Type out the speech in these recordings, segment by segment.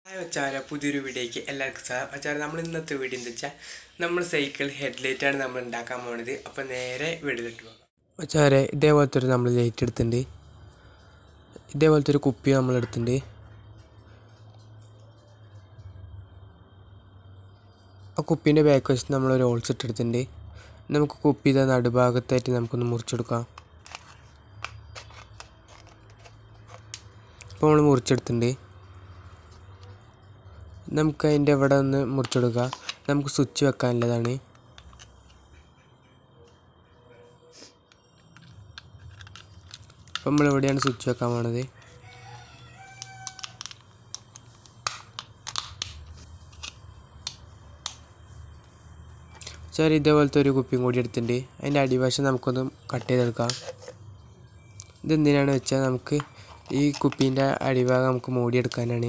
hi വച്ചാര പുതിയൊരു വീഡിയോയ്ക്ക് എല്ലാവർക്കും സാർ വച്ചാര നമ്മൾ ഇന്നത്തെ വീഡിയോ എന്താ വെച്ചാൽ നമ്മൾ സൈക്കിൾ ഹെഡ്ലൈറ്റാണ് നമ്മൾ ഉണ്ടാക്കാൻ പോണത് അപ്പോൾ നേരെ വീട്ടിലിട്ട് പോകാം വച്ചാരെ ഇതേപോലത്തെ ഒരു നമ്മൾ ലൈറ്റ് എടുത്തിട്ടുണ്ട് ഇതേപോലത്തെ ഒരു കുപ്പി നമ്മൾ എടുത്തിട്ടുണ്ട് ആ കുപ്പീൻ്റെ ബാക്ക് വശത്ത് നമ്മളൊരു ഹോൾസ് ഇട്ടെടുത്തിട്ടുണ്ട് നമുക്ക് കുപ്പിയുടെ നടുഭാഗത്തായിട്ട് നമുക്കൊന്ന് മുറിച്ചെടുക്കാം അപ്പോൾ നമ്മൾ മുറിച്ചെടുത്തിട്ടുണ്ട് നമുക്ക് അതിൻ്റെ ഇവിടെ ഒന്ന് മുറിച്ചെടുക്കുക നമുക്ക് സ്വിച്ച് വെക്കാനുള്ളതാണ് അപ്പം നമ്മൾ എവിടെയാണ് സ്വിച്ച് വെക്കാൻ പോണത് ചെറിയ ഇതേപോലത്തെ ഒരു കുപ്പിയും കൂടി എടുത്തിട്ടുണ്ട് അതിൻ്റെ അടിവശം നമുക്കൊന്ന് കട്ട് ചെയ്തെടുക്കാം ഇതെന്തിനാണ് വെച്ചാൽ നമുക്ക് ഈ കുപ്പീൻ്റെ അടിഭാഗം നമുക്ക് മൂടിയെടുക്കാനാണ്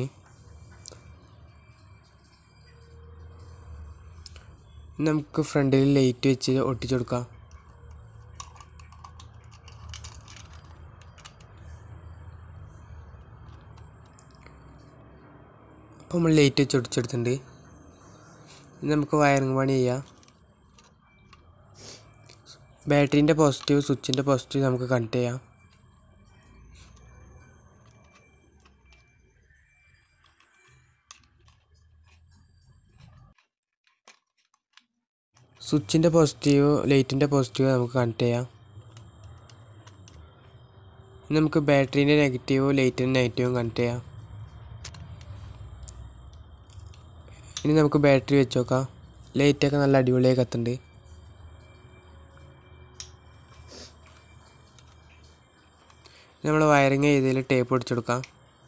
നമുക്ക് ഫ്രണ്ടിൽ ലൈറ്റ് വെച്ച് ഒട്ടിച്ചു കൊടുക്കാം അപ്പോൾ നമ്മൾ ലൈറ്റ് വെച്ച് ഒട്ടിച്ചെടുത്തിട്ടുണ്ട് ഇനി നമുക്ക് വയറിങ് പണി ചെയ്യാം ബാറ്ററീൻ്റെ പോസിറ്റീവ് സ്വിച്ചിൻ്റെ പോസിറ്റീവ് നമുക്ക് കണക്ട് ചെയ്യാം സ്വിച്ചിൻ്റെ പോസിറ്റീവ് ലൈറ്റിൻ്റെ പോസിറ്റീവ് നമുക്ക് കണക്ട് ചെയ്യാം ഇനി നമുക്ക് ബാറ്ററീൻ്റെ നെഗറ്റീവും ലൈറ്റിൻ്റെ നെഗറ്റീവും കണക്ട് ചെയ്യാം ഇനി നമുക്ക് ബാറ്ററി വെച്ച് നോക്കാം ലൈറ്റൊക്കെ നല്ല അടിപൊളിയായി കത്തുന്നുണ്ട് നമ്മൾ വയറിങ് ചെയ്തതിൽ ടേപ്പ് ഒടിച്ചെടുക്കാം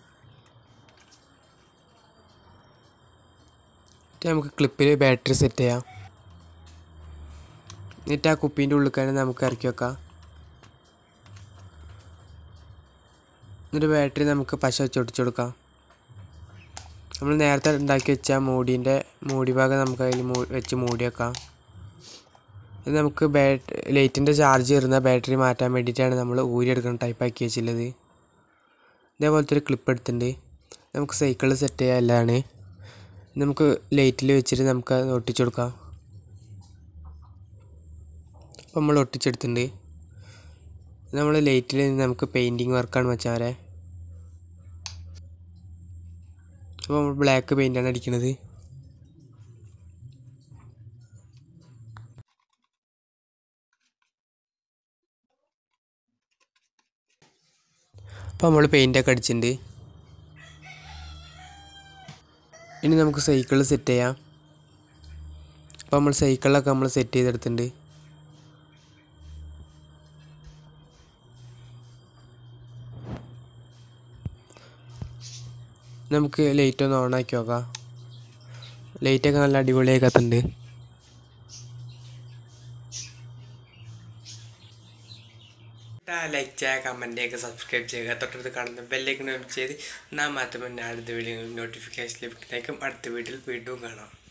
എന്നിട്ട് നമുക്ക് ക്ലിപ്പിൽ ബാറ്ററി സെറ്റ് ചെയ്യാം എന്നിട്ട് ആ കുപ്പീൻ്റെ ഉള്ളിൽ നമുക്ക് ഇറക്കി വെക്കാം എന്നിട്ട് ബാറ്ററി നമുക്ക് പശ വെച്ച് ഒട്ടിച്ചു കൊടുക്കാം നമ്മൾ നേരത്തെ ഉണ്ടാക്കി വെച്ച മൂടീൻ്റെ മൂടി ഭാഗം നമുക്ക് അതിൽ മൂ വെച്ച് മൂടി വെക്കാം ഇത് നമുക്ക് ബാറ്റ് ലൈറ്റിൻ്റെ ചാർജ് വരുന്ന ബാറ്ററി മാറ്റാൻ വേണ്ടിയിട്ടാണ് നമ്മൾ ഊരിയെടുക്കുന്ന ടൈപ്പ് ആക്കി വെച്ചിട്ടുള്ളത് ഇതേപോലത്തെ ഒരു ക്ലിപ്പ് എടുത്തിട്ടുണ്ട് നമുക്ക് സൈക്കിൾ സെറ്റ് ചെയ്യാൻ എല്ലാമാണ് നമുക്ക് ലൈറ്റിൽ വെച്ചിട്ട് നമുക്ക് അത് ഒട്ടിച്ചു കൊടുക്കാം അപ്പോൾ നമ്മൾ ഒട്ടിച്ചെടുത്തിട്ടുണ്ട് നമ്മൾ ലൈറ്റിൽ നമുക്ക് പെയിൻറ്റിങ് വർക്കാണ് വെച്ചാരെ അപ്പോൾ നമ്മൾ ബ്ലാക്ക് പെയിൻ്റാണ് അടിക്കുന്നത് അപ്പോൾ നമ്മൾ പെയിൻ്റൊക്കെ അടിച്ചിട്ടുണ്ട് ഇനി നമുക്ക് സൈക്കിൾ സെറ്റ് ചെയ്യാം അപ്പോൾ നമ്മൾ സൈക്കിളൊക്കെ നമ്മൾ സെറ്റ് ചെയ്തെടുത്തിട്ടുണ്ട് നമുക്ക് ലൈറ്റ് ഒന്ന് ഓൺ ആക്കി നോക്കാം ലൈറ്റൊക്കെ നല്ല അടിപൊളിയായി കത്തുന്നുണ്ട് ലൈക്ക് ചെയ്യുക കമൻറ്റ് ചെയ്യുക സബ്സ്ക്രൈബ് ചെയ്യുക തൊട്ടടുത്ത് കാണുന്ന ബെല്ലേക്ക് ചെയ്ത് നാം മാത്രമേ അടുത്ത വീഡിയോ നോട്ടിഫിക്കേഷൻ ലഭിക്കുന്നതായിരിക്കും അടുത്ത വീഡിയോയിൽ വീണ്ടും കാണാം